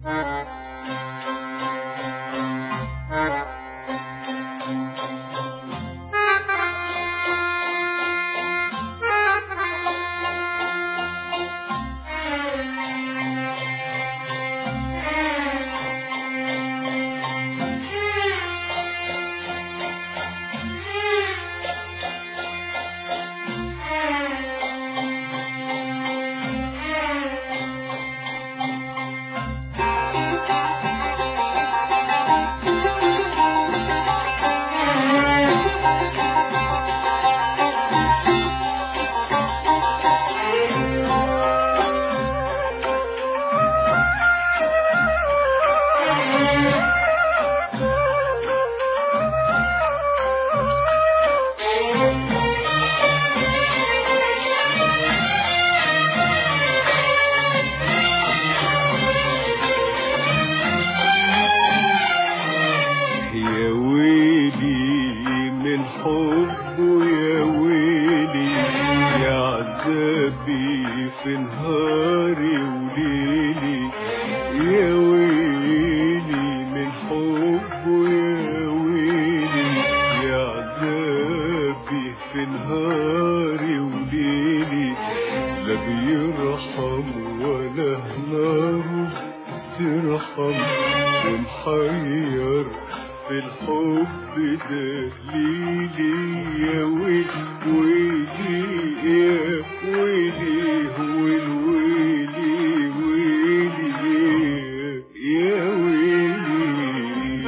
يا ويلي من حبه يا ويلي يا عذابي في نهاري وليلي يا ويلي من حبه يا ويلي يا عذابي في نهاري وليلي لا بيرحم ولا ناره ترحم ومحير في الحب دليلي يا ويلي ويلي يا ويلي هو الويلي ويلي يا ويلي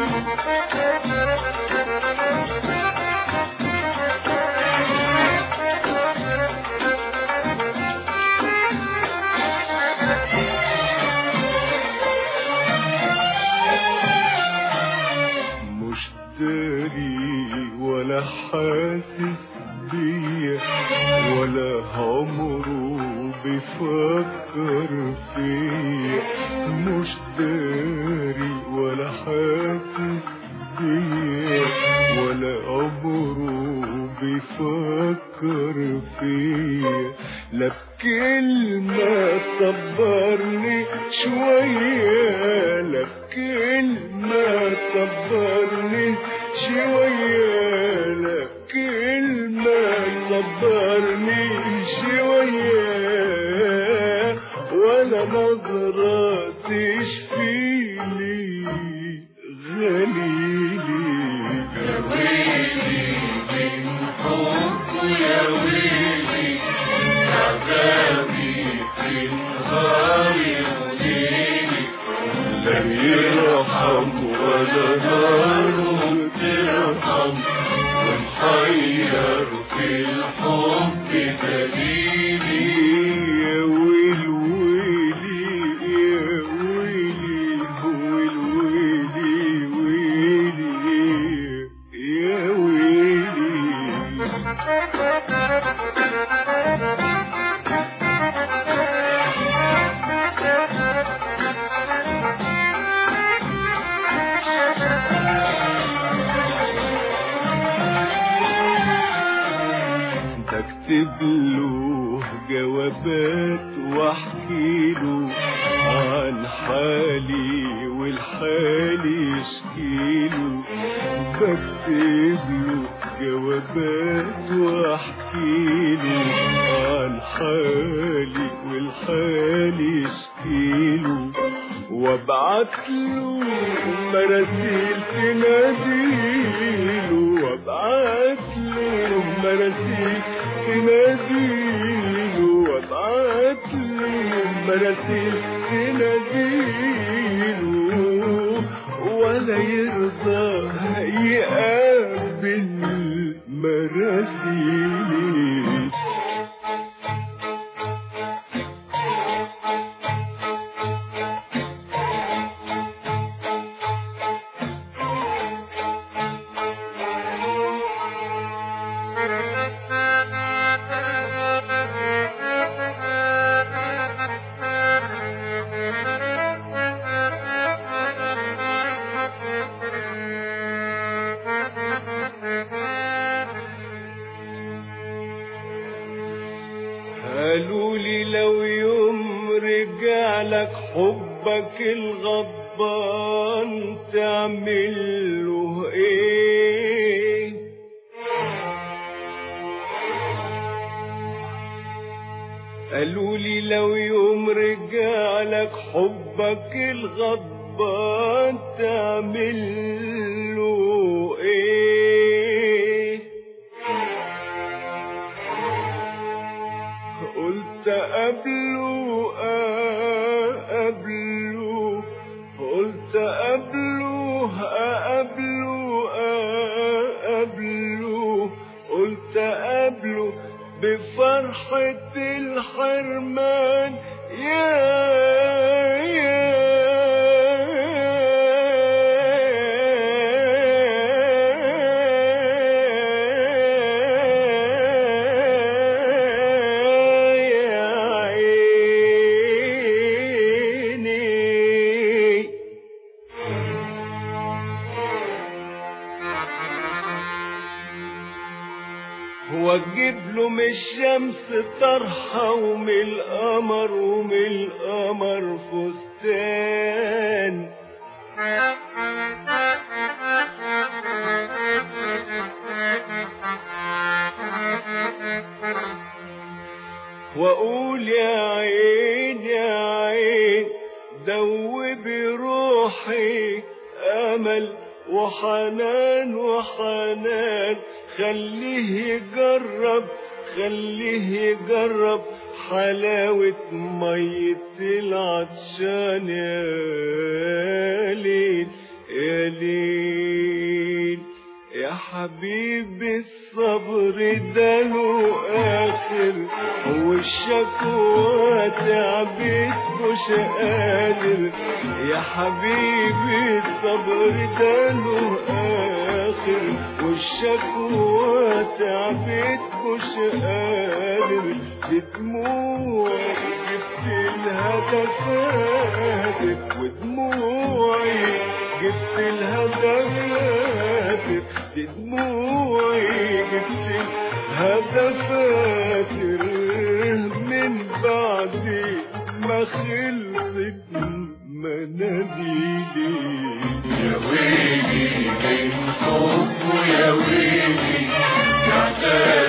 مش داري ولا حاسس بيا ولا عمره بيفكر فيا مش داري ولا حاسس بيا ولا عمره بيفكر فيا لا بكلمة صبرني شوية لا بكلمة صبرني شوية لا بكلمة صبرني شوية ولا نظرة تشفيلي غليلي يا ويلي من حب يا ويلي عذابي في نهاري وليلي لم يرحم ولا نار ترحم ومحير في الحب دليلي يا ويل ويلي يا ويلي هو الويلي ويلي يا ويلي بكتب له جوابات واحكي له عن حالي والحالي يشكيله بكتب له جوابات واحكي له عن حالي والحالي يشكيله وابعت له مراسيل تناديله وابعت له مراسيل تناديله وابعت له مراسيل تناديله ولا يرضى يقابل مراسيلي رجعلك حبك الغضبان تعمل له ايه قالوا لي لو يوم رجعلك حبك الغضبان تعمل له ايه قلت قبله قبله قلت قبله قبله قبله قلت قبله بفرحة الحرمان يا يا عيني هو تجيب له من الشمس طرحة ومن القمر ومن القمر فستان واقول يا عين يا عين دوبي روحي امل وحنان وحنان خليه يجرب خليه يجرب حلاوة مية العطشان يا ليل يا ليل يا حبيبي الصبر ده له آخر والشكوى تعبت مش قادر يا حبيبي الصبر ده له آخر والشكوى تعبت مش قادر بدموعي جبت لها دفاتر ودموعي جبت لها دفاتر دموعي جبت لها دفاتر من بعد ما خلصت مناديلي يا ويلي من حبه يا ويلي يعتاد